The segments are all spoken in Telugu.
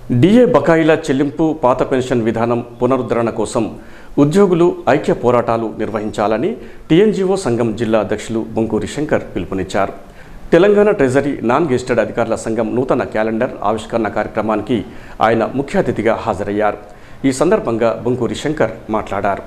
డిఏ బకాయిల చెల్లింపు పాత పెన్షన్ విధానం పునరుద్ధరణ కోసం ఉద్యోగులు ఐక్య పోరాటాలు నిర్వహించాలని టీఎన్జీఓ సంఘం జిల్లా అధ్యక్షులు బొంకూరి శంకర్ పిలుపునిచ్చారు తెలంగాణ ట్రెజరీ నాన్ గెస్టెడ్ అధికారుల సంఘం నూతన క్యాలెండర్ ఆవిష్కరణ కార్యక్రమానికి ఆయన ముఖ్య అతిథిగా హాజరయ్యారు ఈ సందర్భంగా బొంకూరి శంకర్ మాట్లాడారు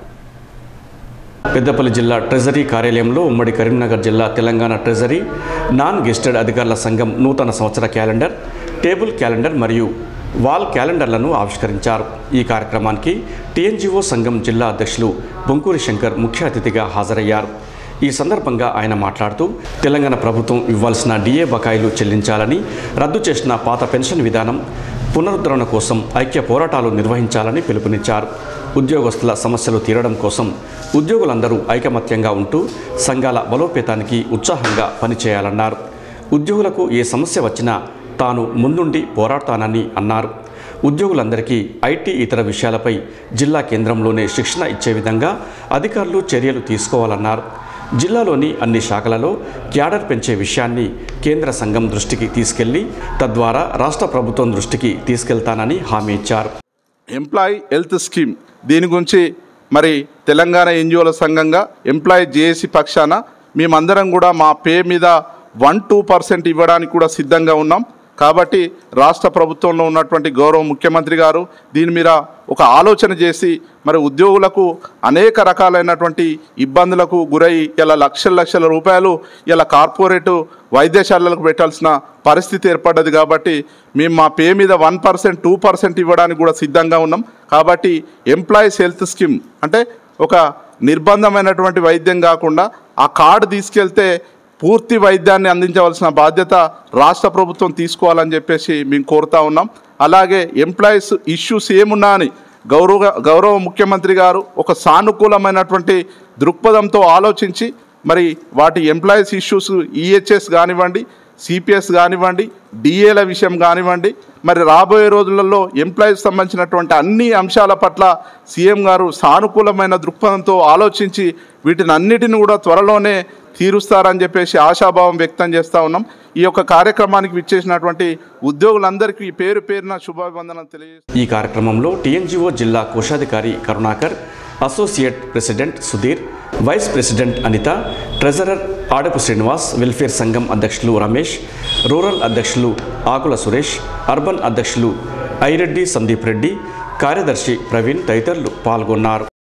పెద్దపల్లి జిల్లా ట్రెజరీ కార్యాలయంలో ఉమ్మడి కరీంనగర్ జిల్లా తెలంగాణ ట్రెజరీ నాన్ గెస్టెడ్ అధికారుల సంఘం నూతన సంవత్సర క్యాలెండర్ టేబుల్ క్యాలెండర్ మరియు వాల్ క్యాలెండర్లను ఆవిష్కరించారు ఈ కార్యక్రమానికి టీఎన్జీఓ సంఘం జిల్లా అధ్యక్షులు బొంకూరి శంకర్ ముఖ్య అతిథిగా హాజరయ్యారు ఈ సందర్భంగా ఆయన మాట్లాడుతూ తెలంగాణ ప్రభుత్వం ఇవ్వాల్సిన డిఏ బకాయిలు చెల్లించాలని రద్దు చేసిన పాత పెన్షన్ విధానం పునరుద్ధరణ కోసం ఐక్య పోరాటాలు నిర్వహించాలని పిలుపునిచ్చారు ఉద్యోగస్తుల సమస్యలు తీరడం కోసం ఉద్యోగులందరూ ఐకమత్యంగా ఉంటూ సంఘాల బలోపేతానికి ఉత్సాహంగా పనిచేయాలన్నారు ఉద్యోగులకు ఏ సమస్య వచ్చినా తాను ముందుండి పోరాడతానని అన్నారు ఉద్యోగులందరికీ ఐటీ ఇతర విషయాలపై జిల్లా కేంద్రంలోనే శిక్షణ ఇచ్చే విధంగా అధికారులు చర్యలు తీసుకోవాలన్నారు జిల్లాలోని అన్ని శాఖలలో క్యాడర్ పెంచే విషయాన్ని కేంద్ర సంఘం దృష్టికి తీసుకెళ్లి తద్వారా రాష్ట్ర ప్రభుత్వం దృష్టికి తీసుకెళ్తానని హామీ ఇచ్చారు ఎంప్లాయీ హెల్త్ స్కీమ్ దీని గురించి మరి తెలంగాణ ఎన్జిఓల సంఘంగా ఎంప్లాయీ జేఏసీ పక్షాన మేమందరం కూడా మా పే మీద వన్ టూ పర్సెంట్ ఇవ్వడానికి కూడా సిద్ధంగా ఉన్నాం కాబట్టి రాష్ట్ర ప్రభుత్వంలో ఉన్నటువంటి గౌరవ ముఖ్యమంత్రి గారు దీని మీద ఒక ఆలోచన చేసి మరి ఉద్యోగులకు అనేక రకాలైనటువంటి ఇబ్బందులకు గురై ఇలా లక్షల లక్షల రూపాయలు ఇలా కార్పొరేటు వైద్యశాలలకు పెట్టాల్సిన పరిస్థితి ఏర్పడ్డది కాబట్టి మేము మా పే మీద వన్ పర్సెంట్ టూ పర్సెంట్ ఇవ్వడానికి కూడా సిద్ధంగా ఉన్నాం కాబట్టి ఎంప్లాయీస్ హెల్త్ స్కీమ్ అంటే ఒక నిర్బంధమైనటువంటి వైద్యం కాకుండా ఆ కార్డు తీసుకెళ్తే పూర్తి వైద్యాన్ని అందించవలసిన బాధ్యత రాష్ట్ర ప్రభుత్వం తీసుకోవాలని చెప్పేసి మేము కోరుతా ఉన్నాం అలాగే ఎంప్లాయీస్ ఇష్యూస్ ఏమున్నా అని గౌరవ గౌరవ ముఖ్యమంత్రి గారు ఒక సానుకూలమైనటువంటి దృక్పథంతో ఆలోచించి మరి వాటి ఎంప్లాయీస్ ఇష్యూస్ ఈహెచ్ఎస్ కానివ్వండి సిపిఎస్ కానివ్వండి డిఏల విషయం కానివ్వండి మరి రాబోయే రోజులలో ఎంప్లాయీస్ సంబంధించినటువంటి అన్ని అంశాల పట్ల సీఎం గారు సానుకూలమైన దృక్పథంతో ఆలోచించి వీటిని అన్నిటిని కూడా త్వరలోనే తీరుస్తారని చెప్పేసి ఆశాభావం వ్యక్తం చేస్తూ ఉన్నాం ఈ యొక్క కార్యక్రమానికి విచ్చేసినటువంటి ఉద్యోగులందరికీ పేరు పేరున శుభాభివందనలు తెలియజేస్తాం ఈ కార్యక్రమంలో టీఎన్జీఓ జిల్లా కోశాధికారి Karunakar associate president Sudheer vice president Anitha treasurer Adapu Srinivas welfare సంఘం అధ్యక్షులు రమేష్ రూరల్ అధ్యక్షులు ఆకుల సురేష్ అర్బన్ అధ్యక్షులు ఐరెడ్డి సందీప్ రెడ్డి కార్యదర్శి ప్రవీణ్ తదితరులు పాల్గొన్నారు